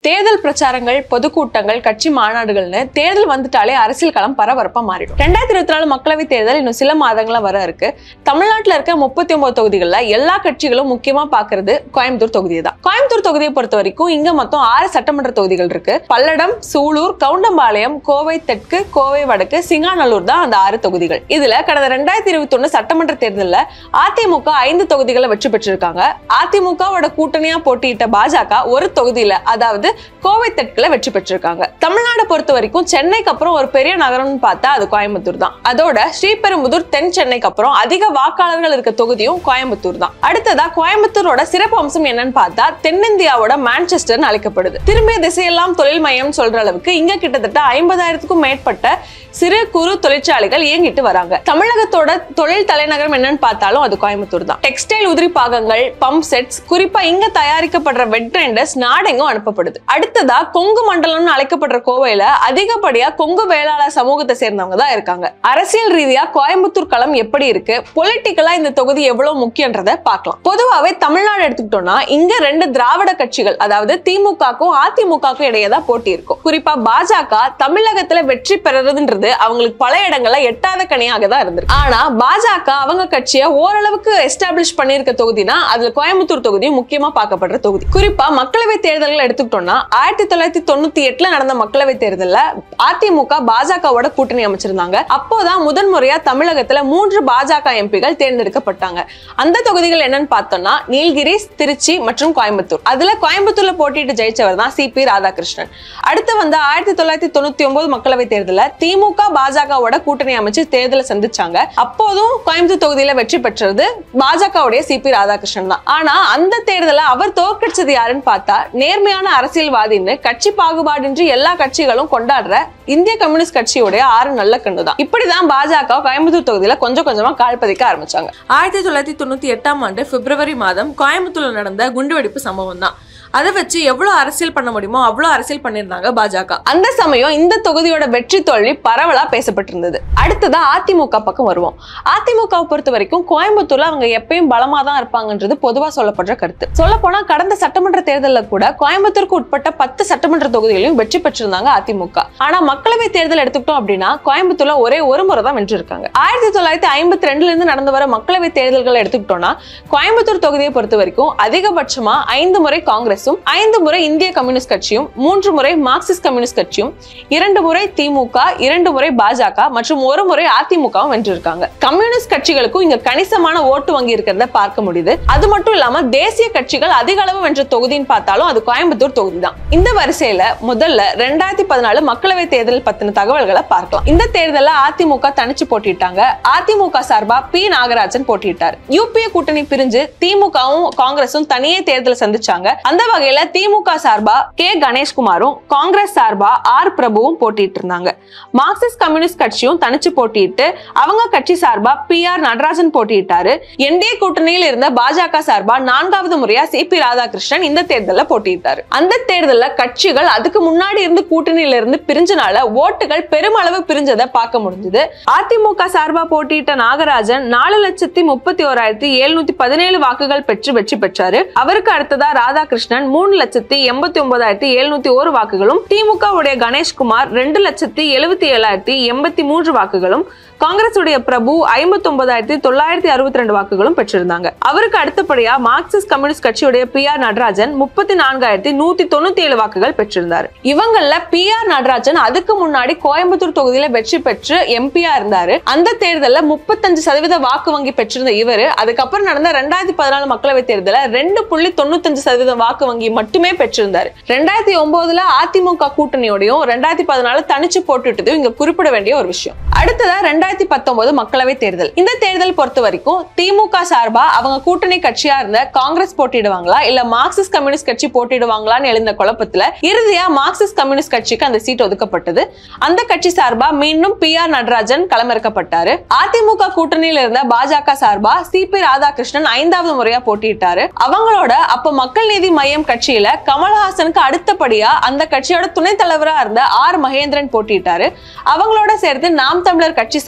தேர்தல் பிரச்சாரங்கள் பொதுக்கூட்டங்கள் கட்சி மாநாடுகள்னு தேர்தல் வந்துட்டாலே அரசியல் களம் பரபரப்பா மாறிடும் ரெண்டாயிரத்தி இருபத்தி நாலு மக்களவைத் தேர்தல் இன்னும் சில மாதங்களா வர இருக்கு தமிழ்நாட்டுல இருக்க முப்பத்தி ஒன்பது தொகுதிகள்ல எல்லா கட்சிகளும் முக்கியமா பாக்குறது கோயம்புத்தூர் தொகுதியை தான் கோயம்புத்தூர் தொகுதியை பொறுத்த வரைக்கும் இங்க மொத்தம் ஆறு சட்டமன்ற தொகுதிகள் இருக்கு பல்லடம் சூலூர் கவுண்டம்பாளையம் கோவை தெற்கு கோவை வடக்கு சிங்காநல்லூர் தான் அந்த ஆறு தொகுதிகள் இதுல கடந்த ரெண்டாயிரத்தி இருபத்தி ஒண்ணு சட்டமன்ற தேர்தல்ல அதிமுக ஐந்து தொகுதிகளை வெற்றி பெற்றிருக்காங்க அதிமுகவோட கூட்டணியா போட்டியிட்ட பாஜக ஒரு தொகுதியில அதாவது கோவை தெற்குல வெற்றி பெற்றிருக்காங்க தமிழ்நாடு பொறுத்த வரைக்கும் சென்னைக்கு அப்புறம் ஒரு பெரிய நகரம்னு பார்த்தா அது கோயம்புத்தூர் தான் அதோட ஸ்ரீபெரும்புதூர் தென் சென்னைக்கு அப்புறம் அதிக வாக்காளர்கள் இருக்க தொகுதியும் கோயம்புத்தூர் தான் அடுத்ததா கோயம்புத்தூரோட சிறப்பு அம்சம் என்னன்னு பார்த்தா தென்னிந்தியாவோட மான்செஸ்டர்னு அழைக்கப்படுது திரும்பிய திசையெல்லாம் தொழில் மையம் சொல்ற அளவுக்கு இங்க கிட்டத்தட்ட ஐம்பதாயிரத்துக்கும் மேற்பட்ட சிறு குறு தொழிற்சாலைகள் இயங்கிட்டு வராங்க தமிழகத்தோட தொழில் தலைநகரம் என்னன்னு பார்த்தாலும் அது கோயம்புத்தூர் தான் டெக்ஸ்டைல் உதிரி பாகங்கள் பம்ப் செட்ஸ் குறிப்பா இங்க தயாரிக்கப்படுற வெட் கிரைண்டர்ஸ் நாடெங்கும் அனுப்பப்படுது அடுத்ததா கொங்கு மண்டலம்னு அழைக்கப்படுற கோவையில அதிகப்படியா கொங்கு வேளாளர் சமூகத்தை சேர்ந்தவங்க தான் இருக்காங்க அரசியல் ரீதியா கோயம்புத்தூர் களம் எப்படி இருக்கு பொலிட்டிக்கலா இந்த தொகுதி எவ்வளவு முக்கியன்றத பார்க்கலாம் பொதுவாவே தமிழ்நாடு எடுத்துக்கிட்டோம்னா இங்க ரெண்டு திராவிட கட்சிகள் அதாவது திமுகக்கும் அதிமுகக்கும் இடையே தான் போட்டி இருக்கும் குறிப்பா பாஜக தமிழகத்துல வெற்றி பெறறதுன்றது அவங்களுக்கு பல இடங்கள்ல எட்டாத கனியாக தான் இருந்திருக்கு ஆனா பாஜக அவங்க கட்சியை ஓரளவுக்கு எஸ்டாப்ளிஷ் பண்ணிருக்க தொகுதினா அதுல கோயம்புத்தூர் தொகுதி முக்கியமா பார்க்கப்படுற தொகுதி குறிப்பா மக்களவை தேர்தல்கள் எடுத்துக்கிட்டோம்னா ஆயிரத்தி தொள்ளாயிரத்தி தொண்ணூத்தி எட்டுல நடந்த மக்களவை தேர்தல்ல அதிமுக பாஜகவோட கூட்டணி அமைச்சிருந்தாங்க அப்போதான் முதன் முறையா தமிழகத்துல மூன்று பாஜக எம்பிகள் தேர்ந்தெடுக்கப்பட்டாங்க அந்த தொகுதிகள் என்னன்னு பார்த்தோம்னா நீலகிரிஸ் திருச்சி மற்றும் கோயம்புத்தூர் அதுல கோயம்புத்தூர்ல போட்டிட்டு ஜெயிச்சவர் தான் சி பி ராதாகிருஷ்ணன் அடுத்து வந்த ஆயிரத்தி தொள்ளாயிரத்தி தொண்ணூத்தி ஒன்பது மக்களவை தேர்தல திமுக பாஜகவோட கூட்டணி அமைச்சு தேர்தலை சந்திச்சாங்க அப்போதும் கோயம்புத்தூர் தொகுதியில வெற்றி பெற்றது பாஜகவுடைய சி பி ராதாகிருஷ்ணன் தான் ஆனா அந்த தேர்தலை அவர் தோற்கடிச்சது யாருன்னு பார்த்தா நேர்மையான அரசியல்வாதின்னு கட்சி பாகுபாடின்றி எல்லா கட்சிகளும் கொண்டாடுற இந்திய கம்யூனிஸ்ட் கட்சியுடைய ஆறு நல்ல கண்ணு தான் இப்படிதான் பாஜக கோயம்புத்தூர் தொகுதியில கொஞ்சம் கொஞ்சமா கால் பதிக்க ஆரம்பிச்சாங்க ஆயிரத்தி தொள்ளாயிரத்தி தொண்ணூத்தி எட்டாம் ஆண்டு பிப்ரவரி மாதம் கோயம்புத்தூர்ல நடந்த குண்டுவெடிப்பு சம்பவம் தான் அதை வச்சு எவ்வளவு அரசியல் பண்ண முடியுமோ அவ்வளவு அரசியல் பண்ணிருந்தாங்க பாஜக அந்த சமயம் இந்த தொகுதியோட வெற்றி தோல்வி பரவலா பேசப்பட்டிருந்தது அடுத்ததா அதிமுக பக்கம் வருவோம் அதிமுகவை பொறுத்த வரைக்கும் கோயம்புத்தூர்ல அவங்க எப்பயும் பலமா தான் இருப்பாங்கன்றது பொதுவா சொல்லப்படுற கருத்து சொல்ல போனா கடந்த சட்டமன்ற தேர்தலில் கூட கோயம்புத்தூருக்கு உட்பட்ட பத்து சட்டமன்ற தொகுதிகளையும் வெற்றி பெற்றிருந்தாங்க அதிமுக ஆனா மக்களவை தேர்தல் எடுத்துக்கிட்டோம் அப்படின்னா கோயம்புத்தூர்ல ஒரே ஒரு முறை தான் வென்றிருக்காங்க ஆயிரத்தி தொள்ளாயிரத்தி ஐம்பத்தி ரெண்டுல இருந்து நடந்து வர மக்களவை தேர்தல்களை எடுத்துக்கிட்டோம்னா கோயம்புத்தூர் தொகுதியை பொறுத்த வரைக்கும் அதிகபட்சமா ஐந்து முறை காங்கிரஸும் ஐந்து முறை இந்திய கம்யூனிஸ்ட் கட்சியும் மூன்று முறை மார்க்சிஸ்ட் கம்யூனிஸ்ட் கட்சியும் இரண்டு முறை திமுக இரண்டு முறை பாஜக மற்றும் ஒரு முறை அதிமுகவும் வென்றிருக்காங்க கம்யூனிஸ்ட் கட்சிகளுக்கும் இங்க கணிசமான ஓட்டு வங்கி இருக்கிறத பார்க்க முடியுது அது மட்டும் இல்லாம தேசிய கட்சிகள் அதிக அளவு வென்ற தொகுதின்னு பார்த்தாலும் அது கோயம்புத்தூர் தொகுதி தான் இந்த வரிசையில முதல்ல ரெண்டாயிரத்தி பதினாலு மக்களவை தேர்தல் பத்தின தகவல்களை பார்க்கலாம் இந்த தேர்தலில் அதிமுக தனிச்சு போட்டிட்டாங்க அதிமுக சார்பா பி நாகராஜன் போட்டியிட்டார் யூபிஏ கூட்டணி பிரிஞ்சு திமுகவும் காங்கிரஸும் தனியே தேர்தலை சந்திச்சாங்க அந்த வகையில திமுக சார்பா கே கணேஷ்குமாரும் காங்கிரஸ் சார்பா ஆர் பிரபுவும் போட்டிட்டு இருந்தாங்க மார்க்சிஸ்ட் கம்யூனிஸ்ட் கட்சியும் தனிச்சு போட்டியிட்டு அவங்க கட்சி சார்பா பி ஆர் நடராஜன் போட்டியிட்டாரு என்டிஏ கூட்டணியில் இருந்த பாஜக சார்பா நான்காவது முறையா சி பி ராதாகிருஷ்ணன் இந்த தேர்தலில் போட்டியிட்டாரு அந்த தேர்தலில் கட்சிகள் அதுக்கு முன்னாடி இருந்து கூட்டணியில இருந்து பிரிஞ்சனால ஓட்டுகள் பெருமளவு பிரிஞ்சதை பார்க்க முடிஞ்சது அதிமுக சார்பா போட்டியிட்ட நாகராஜன் நாலு லட்சத்தி முப்பத்தி ஓராயிரத்தி எழுநூத்தி பதினேழு வாக்குகள் பெற்று வெற்றி பெற்றாரு அவருக்கு அடுத்ததா ராதாகிருஷ்ணன் மூணு லட்சத்தி எண்பத்தி ஒன்பதாயிரத்தி எழுநூத்தி ஒரு வாக்குகளும் திமுக உடைய கணேஷ்குமார் ரெண்டு லட்சத்தி எழுபத்தி ஏழாயிரத்தி எண்பத்தி மூன்று வாக்குகளும் காங்கிரஸ் உடைய பிரபு ஐம்பத்தி ஒன்பதாயிரத்தி தொள்ளாயிரத்தி அறுபத்தி ரெண்டு வாக்குகளும் பெற்றிருந்தாங்க அவருக்கு அடுத்தபடியா மார்க்சிஸ்ட் கம்யூனிஸ்ட் கட்சியுடைய பி ஆர் நடராஜன் முப்பத்தி நான்காயிரத்தி நூத்தி தொண்ணூத்தி ஏழு வாக்குகள் பெற்றிருந்தார் இவங்கள பி ஆர் நடராஜன் அதுக்கு முன்னாடி கோயம்புத்தூர் தொகுதியில வெற்றி பெற்று எம்பியா இருந்தாரு அந்த தேர்தல்ல முப்பத்தஞ்சு சதவீத வாக்கு வங்கி பெற்றிருந்த இவரு அதுக்கப்புறம் நடந்த ரெண்டாயிரத்தி பதினாலு மக்களவை தேர்தல ரெண்டு புள்ளி தொண்ணூத்தஞ்சு சதவீத வாக்கு வங்கி மட்டுமே பெற்றிருந்தாரு ரெண்டாயிரத்தி ஒன்பதுல அதிமுக கூட்டணியோடையும் ரெண்டாயிரத்தி பதினாலு தனிச்சு போட்டுட்டதும் இங்க குறிப்பிட வேண்டிய ஒரு விஷயம் அடுத்ததா ரெண்டாயிரத்தி பத்தொன்பது மக்களவை தேர்தல் இந்த தேர்தல் பொறுத்த வரைக்கும் திமுக சார்பா அவங்க கூட்டணி கட்சியா இருந்த காங்கிரஸ் போட்டிடுவாங்களா இல்ல மார்க்சிஸ்ட் கம்யூனிஸ்ட் கட்சி போட்டிடுவாங்களான்னு எழுந்த குழப்பத்துல இறுதியா மார்க்சிஸ்ட் கம்யூனிஸ்ட் கட்சிக்கு அந்த சீட் ஒதுக்கப்பட்டது அந்த கட்சி சார்பா மீண்டும் பி ஆர் நடராஜன் களமிறக்கப்பட்டாரு அதிமுக கூட்டணியில இருந்த பாஜக சார்பா சி பி ராதாகிருஷ்ணன் ஐந்தாவது முறையா போட்டியிட்டாரு அவங்களோட அப்ப மக்கள் நீதி மையம் கட்சியில கமல்ஹாசனுக்கு அடுத்தபடியா அந்த கட்சியோட துணைத் தலைவரா இருந்த ஆர் மகேந்திரன் போட்டியிட்டாரு அவங்களோட சேர்த்து நாம் தமிழர் கட்சி சார்பா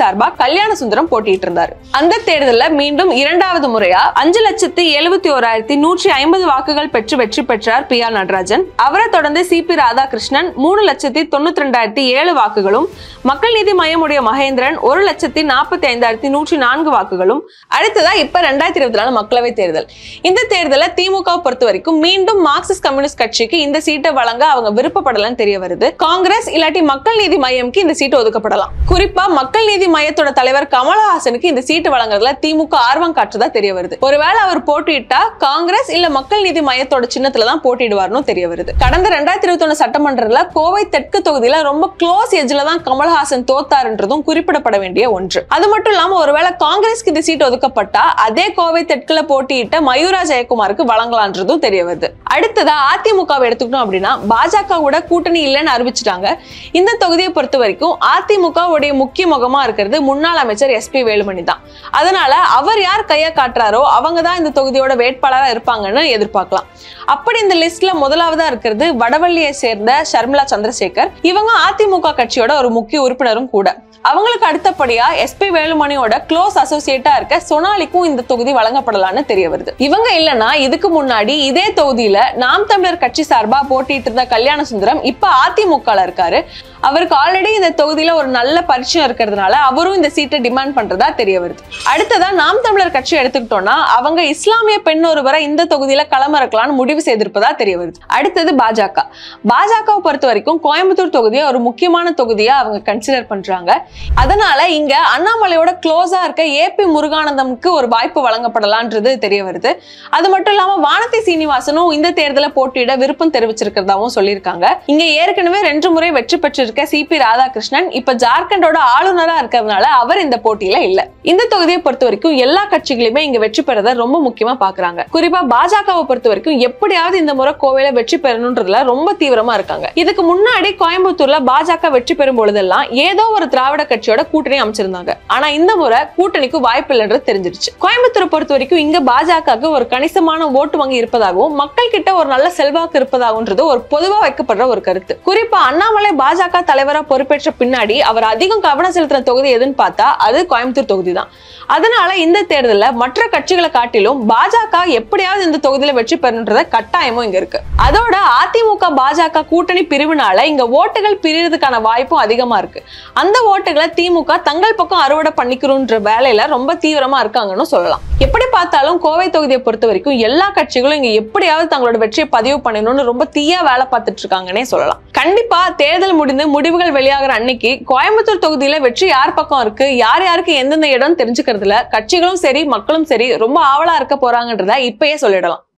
சார்பா கல்யாண சுந்தரம் போட்டிட்டு இருந்தாரு அந்த தேர்தல்ல மீண்டும் இரண்டாவது முறையா அஞ்சு லட்சத்தி எழுபத்தி ஓராயிரத்தி நூற்றி ஐம்பது வாக்குகள் பெற்று வெற்றி பெற்றார் பி ஆர் நடராஜன் அவரை தொடர்ந்து சி பி ராதாகிருஷ்ணன் மூணு லட்சத்தி தொண்ணூத்தி ரெண்டாயிரத்தி ஏழு வாக்குகளும் மக்கள் நீதி மையமுடைய மகேந்திரன் ஒரு லட்சத்தி நாற்பத்தி ஐந்தாயிரத்தி நூற்றி நான்கு வாக்குகளும் அடுத்ததா இப்ப ரெண்டாயிரத்தி இருபத்தி நாலு மக்களவை தேர்தல் இந்த தேர்தலை திமுக பொறுத்த வரைக்கும் மீண்டும் மார்க்சிஸ்ட் கம்யூனிஸ்ட் கட்சிக்கு இந்த சீட்டை வழங்க அவங்க விருப்பப்படலன்னு தெரிய வருது காங்கிரஸ் இல்லாட்டி மக்கள் நீதி மையம்க்கு இந்த சீட்டு ஒதுக்கப்படலாம் குறிப்பா மக்கள் நீதி மையத்தோட தலைவர் கமலஹாசனுக்கு இந்த சீட்டு வழங்குறதுல திமுக ஆர்வம் காட்டுறதா தெரிய வருது ஒருவேளை அவர் போட்டியிட்டா காங்கிரஸ் இல்ல மக்கள் நீதி மையத்தோட சின்னத்துல தான் போட்டியிடுவார்னு தெரிய வருது கடந்த ரெண்டாயிரத்தி இருபத்தி ஒண்ணு சட்டமன்றத்துல கோவை தெற்கு தொகுதியில ரொம்ப க்ளோஸ் எஜ்ல தான் கமல்ஹாசன் தோத்தாருன்றதும் குறிப்பிடப்பட வேண்டிய ஒன்று அது மட்டும் இல்லாம ஒருவேளை காங்கிரஸ்க்கு இந்த சீட் ஒதுக்கப்பட்டா அதே கோவை தெற்குல போட்டியிட்ட மயூரா ஜெயக்குமாருக்கு வழங்கலான்றதும் தெரிய வருது அடுத்ததா அதிமுகவை எடுத்துக்கிட்டோம் அப்படின்னா பாஜகவோட கூட்டணி இல்லைன்னு அறிவிச்சிட்டாங்க இந்த தொகுதியை பொறுத்த வரைக்கும் அதிமுக உடைய முக்கிய முகமா இருக்கிறது முன்னாள் அமைச்சர் எஸ் பி வேலுமணி தான் அதனால அவர் யார் கையை காட்டுறாரோ அவங்க தான் இந்த தொகுதியோட வேட்பாளரா இருப்பாங்கன்னு எதிர்பார்க்கலாம் அப்படி இந்த லிஸ்ட்ல முதலாவதா இருக்கிறது வடவள்ளியை சேர்ந்த ஷர்மிளா சந்திரசேகர் இவங்க அதிமுக கட்சியோட ஒரு முக்கிய உறுப்பினரும் கூட அவங்களுக்கு அடுத்தபடியா எஸ்பி வேலுமணியோட க்ளோஸ் அசோசியேட்டா இருக்க சொனாலிக்கும் இந்த தொகுதி வழங்கப்படலாம்னு தெரிய வருது இவங்க இல்லனா இதுக்கு முன்னாடி இதே தொகுதியில நாம் தமிழர் கட்சி சார்பா போட்டிட்டு இருந்த கல்யாண சுந்தரம் இப்ப அதிமுகல இருக்காரு அவருக்கு ஆல்ரெடி இந்த தொகுதியில ஒரு நல்ல பரிச்சயம் இருக்கிறதுனால அவரும் இந்த சீட்டை டிமாண்ட் பண்றதா தெரிய வருது அடுத்ததா நாம் தமிழர் கட்சி எடுத்துக்கிட்டோம்னா அவங்க இஸ்லாமிய பெண் ஒருவரை இந்த தொகுதியில களமிறக்கலாம்னு முடிவு செய்திருப்பதா தெரிய வருது அடுத்தது பாஜக பாஜகவை பொறுத்த வரைக்கும் கோயம்புத்தூர் தொகுதியை ஒரு முக்கியமான தொகுதியா அவங்க கன்சிடர் பண்றாங்க அதனால இங்க அண்ணாமலையோட க்ளோஸா இருக்க ஏபி முருகானந்தம்க்கு ஒரு வாய்ப்பு வழங்கப்படலான்றது தெரிய வருது அது மட்டும் இல்லாம வானதி சீனிவாசனும் இந்த தேர்தலை போட்டியிட விருப்பம் தெரிவிச்சிருக்கிறதாவும் சொல்லியிருக்காங்க இங்க ஏற்கனவே ரெண்டு முறை வெற்றி பெற்றிருக்க சி பி ராதாகிருஷ்ணன் இப்ப ஜார்க்கண்டோட ஆளுநரா இருக்கிறதுனால அவர் இந்த போட்டியில இல்ல இந்த தொகுதியை பொறுத்த வரைக்கும் எல்லா கட்சிகளுமே இங்க வெற்றி பெறத ரொம்ப முக்கியமா பாக்குறாங்க குறிப்பா பாஜகவை பொறுத்த வரைக்கும் எப்படியாவது இந்த முறை கோவையில வெற்றி பெறணுன்றதுல ரொம்ப தீவிரமா இருக்காங்க இதுக்கு முன்னாடி கோயம்புத்தூர்ல பாஜக வெற்றி பெறும் பொழுதெல்லாம் ஏதோ ஒரு திராவிட கட்சியோட கூட்டணி அமைச்சிருந்தாங்க ஆனா இந்த முறை கூட்டணிக்கு வாய்ப்பு இல்லைன்றது தெரிஞ்சிருச்சு கோயம்புத்தூரை பொறுத்த வரைக்கும் இங்க பாஜகவுக்கு ஒரு கணிசமான ஓட்டு வங்கி இருப்பதாகவும் மக்கள் கிட்ட ஒரு நல்ல செல்வாக்கு இருப்பதாகன்றது ஒரு பொதுவா வைக்கப்படுற ஒரு கருத்து குறிப்பா அண்ணாமலை பாஜக தலைவரா பொறுப்பேற்ற பின்னாடி அவர் அதிகம் கவனம் செலுத்தின தொகுதி எதுன்னு பார்த்தா அது கோயம்புத்தூர் தொகுதி தான் அதனால இந்த தேர்தலில் மற்ற கட்சிகளை காட்டிலும் பாஜக எப்படியாவது இந்த தொகுதியில வெற்றி பெறணுன்றத கட்டாயமும் இங்க இருக்கு அதோட அதிமுக பாஜக கூட்டணி பிரிவினால இங்க ஓட்டுகள் பிரியறதுக்கான வாய்ப்பும் அதிகமா இருக்கு அந்த ஓட்டுகளை திமுக தங்கள் பக்கம் அறுவடை பண்ணிக்கிறோன்ற வேலையில ரொம்ப தீவிரமா இருக்காங்கன்னு சொல்லலாம் எப்படி பார்த்தாலும் கோவை தொகுதியை பொறுத்த வரைக்கும் எல்லா கட்சிகளும் இங்க எப்படியாவது தங்களோட வெற்றியை பதிவு பண்ணணும்னு ரொம்ப தீயா வேலை பார்த்துட்டு இருக்காங்கன்னே சொல்லலாம் கண்டிப்பா தேர்தல் முடிந்து முடிவுகள் வெளியாகிற அன்னைக்கு கோயம்புத்தூர் தொகுதியில வெற்றி யார் பக்கம் இருக்கு யார் யாருக்கு எந்தெந்த இடம் தெரிஞ்சுக்கிறதுல கட்சிகளும் சரி மக்களும் சரி ரொம்ப ஆவலா இருக்க போறாங்கன்றத இப்பயே சொல்லிடலாம்